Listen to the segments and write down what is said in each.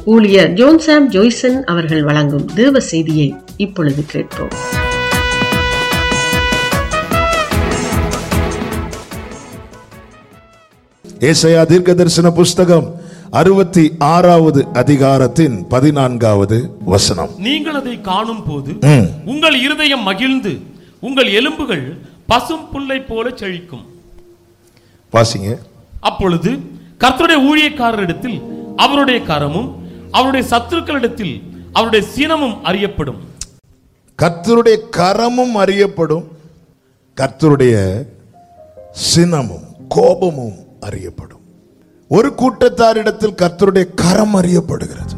ஊழியர் ஜோன்சாம் ஜோய்சன் அவர்கள் வழங்கும் தேவ செய்தியை இப்பொழுது கேட்போம் ஏசாயா தீர்க்க தரிசன புஸ்தகம் அறுபத்தி ஆறாவது அதிகாரத்தின் பதினான்காவது வசனம் நீங்கள் அதை காணும் போது ம். உங்கள் இருதயம் மகிழ்ந்து உங்கள் எலும்புகள் பசும் புல்லை போல செழிக்கும் வாசிங்க அப்பொழுது கர்த்தருடைய ஊழியக்காரரிடத்தில் அவருடைய கரமும் அவருடைய சத்துருக்களிடத்தில் அவருடைய சீனமும் அறியப்படும் கர்த்தருடைய கரமும் அறியப்படும் கர்த்தருடைய சினமும் கோபமும் அறியப்படும் ஒரு கூட்டத்தாரிடத்தில் கர்த்தருடைய கரம் அறியப்படுகிறது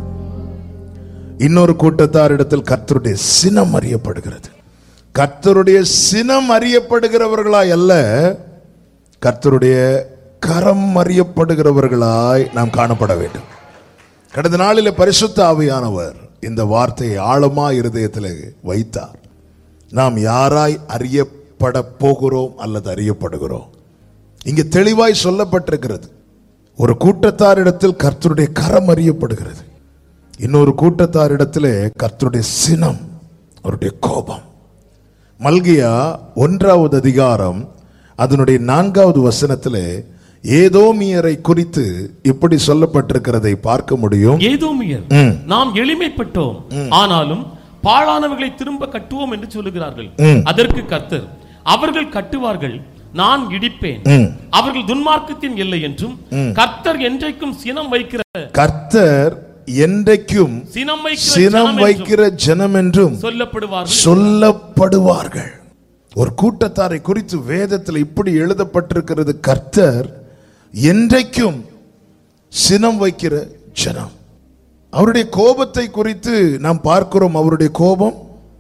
இன்னொரு கூட்டத்தாரிடத்தில் கர்த்தருடைய சினம் அறியப்படுகிறது கர்த்தருடைய சினம் அறியப்படுகிறவர்களாய் அல்ல கர்த்தருடைய கரம் அறியப்படுகிறவர்களாய் நாம் காணப்பட வேண்டும் கடந்த நாளில் பரிசுத்த ஆவியானவர் இந்த வார்த்தையை ஆழமா இருதயத்தில் வைத்தார் நாம் யாராய் அறியப்பட போகிறோம் அல்லது அறியப்படுகிறோம் இங்கே தெளிவாய் சொல்லப்பட்டிருக்கிறது ஒரு கூட்டத்தாரிடத்தில் கர்த்தருடைய கரம் அறியப்படுகிறது இன்னொரு கூட்டத்தாரிடத்திலே கர்த்தருடைய சினம் அவருடைய கோபம் மல்கியா ஒன்றாவது அதிகாரம் அதனுடைய நான்காவது வசனத்திலே ஏதோமியரை குறித்து இப்படி சொல்லப்பட்டிருக்கிறதை பார்க்க முடியும் ஏதோமியர் ம். நாம் எளிமைப்பட்டோம் ஆனாலும் பாழானவர்களை திரும்ப கட்டுவோம் என்று சொல்லுகிறார்கள் ம். அதற்கு கர்த்தர் அவர்கள் கட்டுவார்கள் நான் இடிப்பேன் ம். அவர்கள் துன்மார்க்கத்தின் இல்லை என்றும் கர்த்தர் என்றைக்கும் சினம் வைக்கிற கர்த்தர் என்றைக்கும் சினம் வைக்கிற சினம் ஜனம் என்றும் வைக்கிற ஜனம் என்றும் சொல்லப்படுவார்கள் சொல்லப்படுவார்கள் ஒரு கூட்டத்தாரை குறித்து வேதத்தில் இப்படி எழுதப்பட்டிருக்கிறது கர்த்தர் என்றைக்கும் சினம் வைக்கிற ஜனம் அவருடைய கோபத்தை குறித்து நாம் பார்க்கிறோம் அவருடைய கோபம்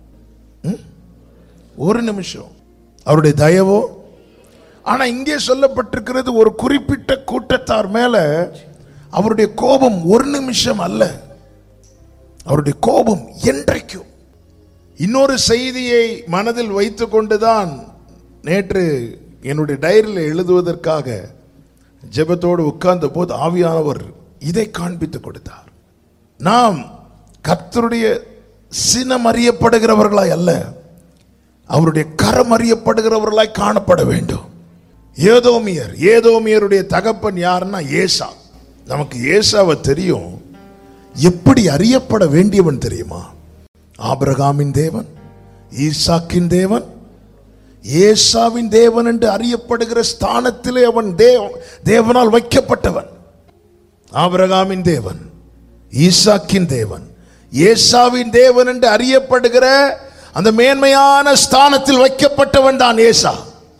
ம்? ஒரு நிமிஷம் அவருடைய தயவோ ஆனா இங்கே சொல்லப்பட்டிருக்கிறது ஒரு குறிப்பிட்ட கூட்டத்தார் மேல அவருடைய கோபம் ஒரு நிமிஷம் அல்ல அவருடைய கோபம் என்றைக்கும் இன்னொரு செய்தியை மனதில் வைத்துக் கொண்டுதான் நேற்று என்னுடைய டைரியில் எழுதுவதற்காக ஜெபத்தோடு உட்கார்ந்த போது ஆவியானவர் இதை காண்பித்து கொடுத்தார் நாம் கர்த்தருடைய சினம் அறியப்படுகிறவர்களாய் அல்ல அவருடைய கரம் அறியப்படுகிறவர்களாய் காணப்பட வேண்டும் ஏதோமியர் ஏதோமியருடைய தகப்பன் யாருன்னா ஏசா நமக்கு ஏசாவை தெரியும் எப்படி அறியப்பட வேண்டியவன் தெரியுமா ஆபிரகாமின் தேவன் ஈசாக்கின் தேவன் ஏசாவின் தேவன் என்று அறியப்படுகிற ஸ்தானத்திலே அவன் தேவ தேவனால் வைக்கப்பட்டவன் ஆபிரகாமின் தேவன் ஈசாக்கின் தேவன் ஏசாவின் தேவன் என்று அறியப்படுகிற அந்த மேன்மையான ஸ்தானத்தில் வைக்கப்பட்டவன் தான் ஏசா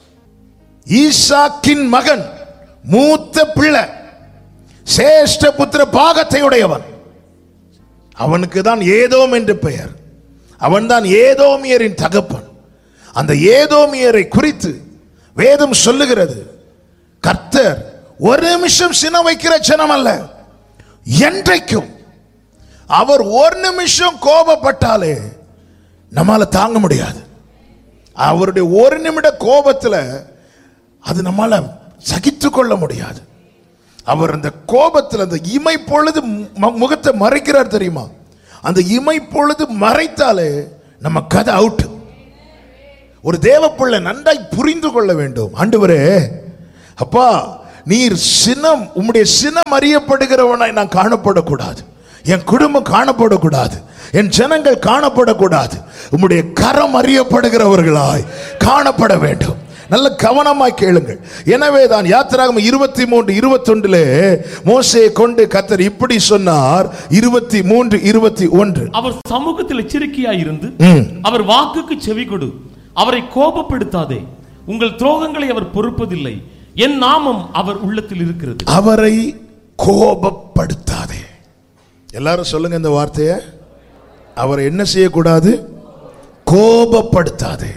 ஈசாக்கின் மகன் மூத்த பிள்ளை சேஷ்ட புத்திர பாகத்தை உடையவன் அவனுக்கு தான் ஏதோம் என்று பெயர் அவன்தான் ஏதோமியரின் தகப்பன் அந்த ஏதோமியரை குறித்து வேதம் சொல்லுகிறது கர்த்தர் ஒரு நிமிஷம் சினம் வைக்கிற ஜனம் அல்ல என்றைக்கும் அவர் ஒரு நிமிஷம் கோபப்பட்டாலே நம்மால தாங்க முடியாது அவருடைய ஒரு நிமிட கோபத்துல அது நம்மால சகித்து கொள்ள முடியாது அவர் அந்த கோபத்தில் அந்த இமை பொழுது மு- முகத்தை மறைக்கிறார் தெரியுமா அந்த இமை பொழுது மறைத்தாலே நம்ம கதை அவுட் ஒரு தேவப்பிள்ளை நன்றாய் புரிந்து கொள்ள வேண்டும் ஆண்டவரே அப்பா நீர் சினம் உம்முடைய சினம் அறியப்படுகிறவனாய் நான் காணப்படக்கூடாது என் குடும்பம் காணப்படக்கூடாது என் ஜனங்கள் காணப்படக்கூடாது உம்முடைய கரம் அறியப்படுகிறவர்களாய் காணப்பட வேண்டும் நல்ல கவனமாய் கேளுங்கள் எனவே தான் யாத்திராகம் இருபத்தி மூன்று இருபத்தொன்றிலே மோசையை கொண்டு கத்தர் இப்படி சொன்னார் இருபத்தி மூன்று இருபத்தி ஒன்று அவர் சமூகத்தில் எச்சரிக்கையாய் இருந்து ம். அவர் வாக்குக்கு செவி கொடு அவரை கோபப்படுத்தாதே உங்கள் துரோகங்களை அவர் பொறுப்பதில்லை என் நாமம் அவர் உள்ளத்தில் இருக்கிறது அவரை கோபப்படுத்தாதே எல்லாரும் சொல்லுங்க இந்த வார்த்தைய அவரை என்ன செய்யக்கூடாது கோபப்படுத்தாதே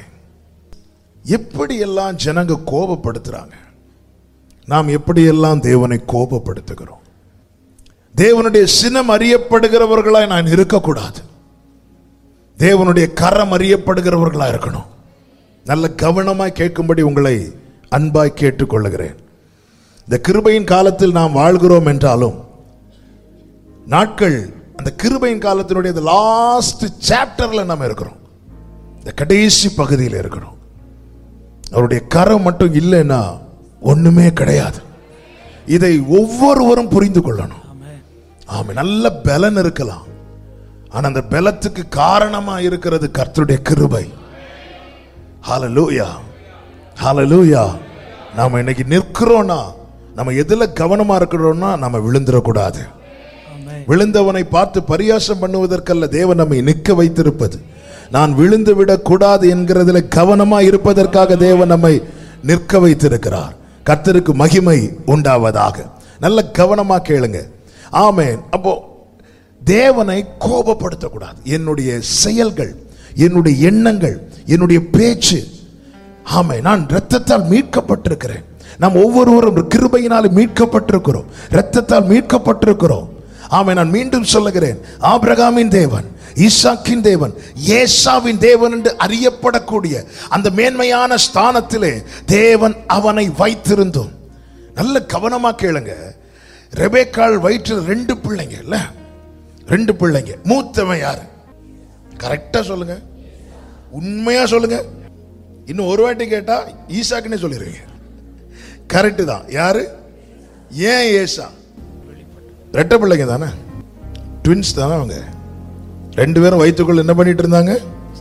எப்படி எல்லாம் ஜனங்க கோபப்படுத்துறாங்க நாம் எப்படி எல்லாம் தேவனை கோபப்படுத்துகிறோம் தேவனுடைய சினம் அறியப்படுகிறவர்களாய் நான் இருக்கக்கூடாது தேவனுடைய கரம் அறியப்படுகிறவர்களா இருக்கணும் நல்ல கவனமாய் கேட்கும்படி உங்களை அன்பாய் கேட்டுக்கொள்ளுகிறேன் இந்த கிருபையின் காலத்தில் நாம் வாழ்கிறோம் என்றாலும் நாட்கள் அந்த கிருபையின் காலத்தினுடைய லாஸ்ட் சாப்டர்ல நம்ம இருக்கிறோம் இந்த கடைசி பகுதியில் இருக்கிறோம் அவருடைய கரம் மட்டும் இல்லைன்னா ஒண்ணுமே கிடையாது இதை ஒவ்வொருவரும் புரிந்து கொள்ளணும் ஆமா நல்ல பலன் இருக்கலாம் ஆனா அந்த பலத்துக்கு காரணமா இருக்கிறது கர்த்தருடைய கிருபை ஹalleluya ஹalleluya நாம இன்னைக்கு நிற்கிறோம்னா நம்ம எதுல கவனமா இருக்கிறோம்னா நம்ம விழுந்துடக்கூடாது விழுந்தவனை பார்த்து பரியாசம் பண்ணுவதற்கல்ல தேவன் நம்மை நிற்க வைத்திருப்பது நான் விழுந்து விடக்கூடாது என்கிறதுல கவனமா இருப்பதற்காக தேவன் நம்மை நிற்க வைத்திருக்கிறார் கர்த்தருக்கு மகிமை உண்டாவதாக நல்ல கவனமா கேளுங்க ஆமென் அப்போ தேவனை கோபப்படுத்தக்கூடாது என்னுடைய செயல்கள் என்னுடைய எண்ணங்கள் என்னுடைய பேச்சு ஆமை நான் இரத்தத்தால் மீட்கப்பட்டிருக்கிறேன் நாம் ஒவ்வொருவரும் கிருபையினால் மீட்கப்பட்டிருக்கிறோம் இரத்தத்தால் மீட்கப்பட்டிருக்கிறோம் ஆமை நான் மீண்டும் சொல்லுகிறேன் ஆபிரகாமின் தேவன் ஈசாக்கின் தேவன் ஏசாவின் தேவன் என்று அறியப்படக்கூடிய அந்த மேன்மையான ஸ்தானத்திலே தேவன் அவனை வைத்திருந்தோம் நல்ல கவனமா கேளுங்க ரெபேக்காள் வயிற்றில் ரெண்டு பிள்ளைங்க இல்ல ரெண்டு பிள்ளைங்க மூத்தவன் யாரு கரெக்டா சொல்லுங்க உண்மையா சொல்லுங்க இன்னும் ஒரு வாட்டி கேட்டா ஈசாக்குன்னே சொல்லிடுவீங்க கரெக்டு தான் யாரு ஏன் ஏசா ரெட்டை பிள்ளைங்க தானே ட்வின்ஸ் தானே அவங்க ரெண்டு பேரும் வயிற்றுக்குள்ள என்ன பண்ணிட்டு இருந்தாங்க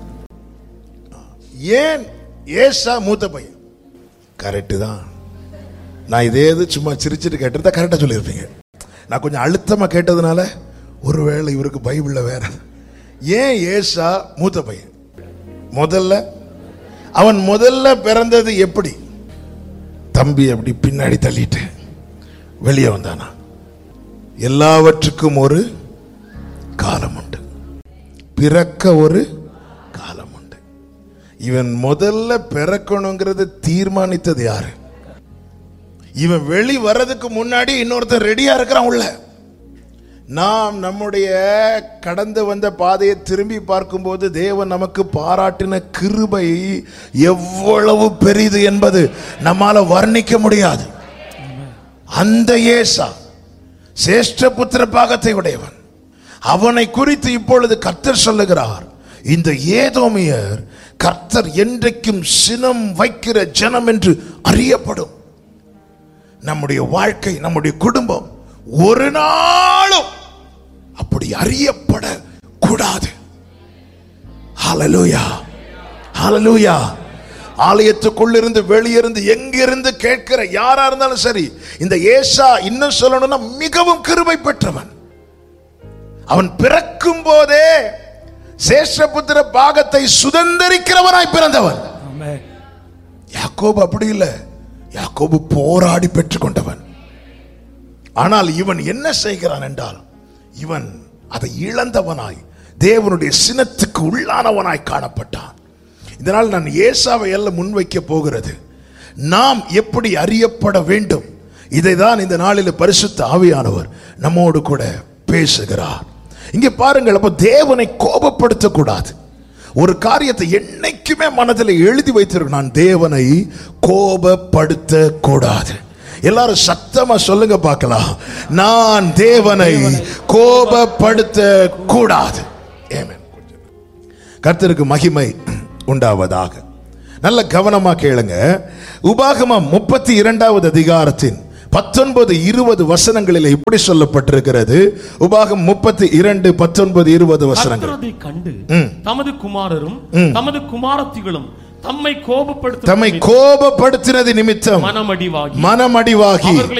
ஏன் ஏசா மூத்த பையன் கரெக்டு தான் நான் இதே இது சும்மா சிரிச்சிட்டு கேட்டிருந்தா கரெக்டாக சொல்லியிருப்பீங்க நான் கொஞ்சம் அழுத்தமாக கேட்டதுனால ஒருவேளை இவருக்கு பைபிளில் வேற ஏன் ஏசா மூத்த பையன் முதல்ல அவன் முதல்ல பிறந்தது எப்படி தம்பி அப்படி பின்னாடி தள்ளிட்டு வெளியே வந்தானா எல்லாவற்றுக்கும் ஒரு காலம் உண்டு பிறக்க ஒரு காலம் உண்டு இவன் முதல்ல பிறக்கணுங்கிறது தீர்மானித்தது யாரு இவன் வெளி வர்றதுக்கு முன்னாடி இன்னொருத்தன் ரெடியா இருக்கிறான் உள்ள நாம் நம்முடைய கடந்து வந்த பாதையை திரும்பி பார்க்கும்போது தேவன் நமக்கு பாராட்டின கிருபை எவ்வளவு பெரிது என்பது நம்மால வர்ணிக்க முடியாது அந்த ஏசா சேஷ்ட புத்திர பாகத்தை உடையவன் அவனை குறித்து இப்பொழுது கர்த்தர் சொல்லுகிறார் இந்த ஏதோமியர் கர்த்தர் என்றைக்கும் சினம் வைக்கிற ஜனம் என்று அறியப்படும் நம்முடைய வாழ்க்கை நம்முடைய குடும்பம் ஒரு நாளும் அப்படி அறியப்பட கூடாது ஹalleluya ஹalleluya ஆலயத்துக்குள்ளிருந்து வெளியிருந்து எங்கிருந்து கேட்கிற யாரா இருந்தாலும் சரி இந்த ஏசா இன்னும் சொல்லணும்னா மிகவும் கிருபை பெற்றவன் அவன் பிறக்கும் போதே சேஷபுத்திர பாகத்தை சுதந்திரிக்கிறவனாய் பிறந்தவன் யாக்கோபு அப்படி இல்லை யாக்கோபு போராடி பெற்றுக்கொண்டவன் ஆனால் இவன் என்ன செய்கிறான் என்றால் இவன் அதை இழந்தவனாய் தேவனுடைய சினத்துக்கு உள்ளானவனாய் காணப்பட்டான் இதனால் நான் ஏசாவை எல்லாம் முன்வைக்க போகிறது நாம் எப்படி அறியப்பட வேண்டும் இதை தான் இந்த நாளில் பரிசுத்த ஆவியானவர் நம்மோடு கூட பேசுகிறார் இங்கே பாருங்கள் அப்போ தேவனை கோபப்படுத்தக்கூடாது ஒரு காரியத்தை என்னைக்குமே மனதில் எழுதி வைத்திருக்க நான் தேவனை கோபப்படுத்த கூடாது எல்லாரும் சத்தமா சொல்லுங்க பார்க்கலாம் நான் தேவனை கோபப்படுத்த கூடாது Amen. கர்த்தருக்கு மகிமை உண்டாவதாக நல்ல கவனமா கேளுங்க உபாகமம் முப்பத்தி இரண்டாவது அதிகாரத்தின் பத்தொன்பது இருபது வசனங்களில் இப்படி சொல்லப்பட்டிருக்கிறது உபாகம் முப்பத்தி இரண்டு பத்தொன்பது இருபது வசனங்கள் கர்த்தரதை கண்டு ம். தமது குமாரரும் தமது குமாரத்திகளும் தம்மை கோபப்படுத்த தம்மை கோபப்படுத்தினது நிமித்தம் மனமடிவாகி மனமடிவாகி அவர்களை